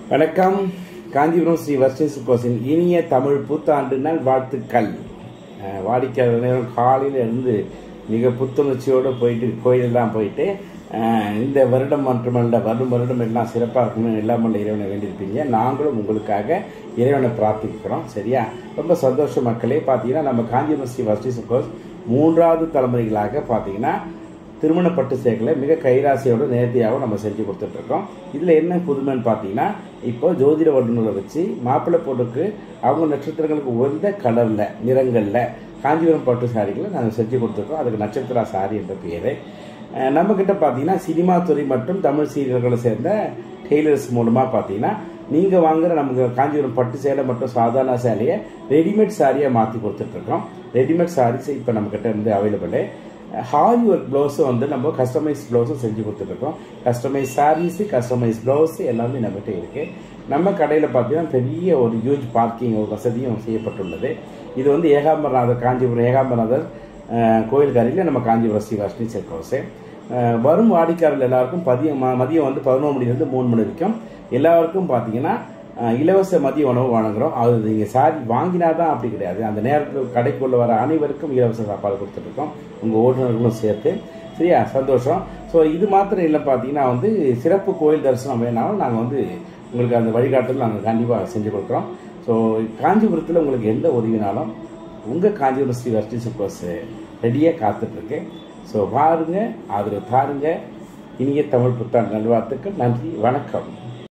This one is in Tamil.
வணக்கம் காஞ்சிபுரம் ஸ்ரீ வர்ஷி சுக்கோசின் இனிய தமிழ் புத்தாண்டு நாள் வாழ்த்துக்கள் அஹ், வாடிக்கையாளர் நேரம் காலையில் இருந்து மிக புத்துணர்ச்சியோடு போயிட்டு கோயிலெல்லாம் போயிட்டு அஹ், இந்த வருடம் மட்டுமல்ல வரும் வருடம் எல்லாம் சிறப்பாக இருக்கணும்னு எல்லாம் உள்ள இறைவனை வேண்டியிருப்பீங்க நாங்களும் உங்களுக்காக இறைவனை பிரார்த்திக்கிறோம் சரியா ரொம்ப சந்தோஷம் மக்களே பார்த்தீங்கன்னா நம்ம காஞ்சிபுரம் ஸ்ரீ வர்ஷி சுக்கோஸ் மூன்றாவது தலைமுறைகளாக பார்த்தீங்கன்னா திருமண பட்டு சேக்கலை மிக கைராசியோட நேர்த்தியாகவும் நம்ம செஞ்சு கொடுத்துட்ருக்கோம் இதில் என்ன புதுமைன்னு பார்த்தீங்கன்னா இப்போ ஜோதிட வல்லுநரை வச்சு மாப்பிள்ளை பொண்ணுக்கு அவங்க நட்சத்திரங்களுக்கு உகந்த கலரில் நிறங்களில் காஞ்சிபுரம் பட்டு சாரிகளை நாங்கள் செஞ்சு கொடுத்துருக்கோம் அதுக்கு நட்சத்திரா சாரி என்ற பேர் நம்மக்கிட்ட பார்த்தீங்கன்னா சினிமா துறை மற்றும் தமிழ் சீரியல்களை சேர்ந்த டெய்லர்ஸ் மூலமாக பார்த்தீங்கன்னா நீங்கள் வாங்குற நமக்கு காஞ்சிபுரம் பட்டு சேலை மற்றும் சாதாரண சேலையை ரெடிமேட் சாரியாக மாற்றி கொடுத்துட்ருக்கோம் ரெடிமேட் சாரீஸ் இப்போ நம்மக்கிட்ட இருந்து அவைலபிள் ஹாரி ஒர்க் ப்ளவுஸும் வந்து நம்ம கஸ்டமைஸ் ப்ளவுஸும் செஞ்சு கொடுத்துட்ருக்கோம் கஸ்டமைஸ் சாரீஸு கஸ்டமைஸ் ப்ளவுஸு எல்லாமே நம்மகிட்ட இருக்குது நம்ம கடையில் பார்த்தீங்கன்னா பெரிய ஒரு ஹியூஜ் பார்க்கிங் ஒரு வசதியும் செய்யப்பட்டுள்ளது இது வந்து ஏகாம்பரநாதர் காஞ்சிபுரம் ஏகாம்பரநாதர் அஹ், கோயில் கரையில் நம்ம காஞ்சிபுரம் ஸ்ரீ வர்ஷினி செல்கோஸு வரும் வாடிக்கையாளர்கள் எல்லாருக்கும் பதியம் ம- மதியம் வந்து பதினோரு மணிலேருந்து மூணு மணி வரைக்கும் எல்லாருக்கும் பார்த்தீங்கன்னா அஹ், இலவச மதிய உணவு வழங்குறோம் அது நீங்கள் சாரி வாங்கினா தான் அப்படி கிடையாது அந்த நேரத்தில் கடைக்குள்ள வர அனைவருக்கும் இலவச சாப்பாடு கொடுத்துட்ருக்கோம் உங்கள் ஓட்டுநர்களும் சேர்த்து சரியா சந்தோஷம் ஸோ இது மாத்திரம் இல்லை பார்த்தீங்கன்னா வந்து சிறப்பு கோயில் தரிசனம் வேணாலும் நாங்கள் வந்து உங்களுக்கு அந்த வழிகாட்டுதல் நாங்கள் கண்டிப்பாக செஞ்சு கொடுக்குறோம் ஸோ காஞ்சிபுரத்தில் உங்களுக்கு எந்த உதவினாலும் உங்கள் காஞ்சிபுரம் ஸ்ரீ வர்த்தி சுக்கோஸ் ரெடியாக காத்துட்ருக்கு ஸோ பாருங்க ஆதரவு தாருங்க இனிய தமிழ் புத்தாண்டு நல்வாழ்த்துக்கள் நன்றி வணக்கம்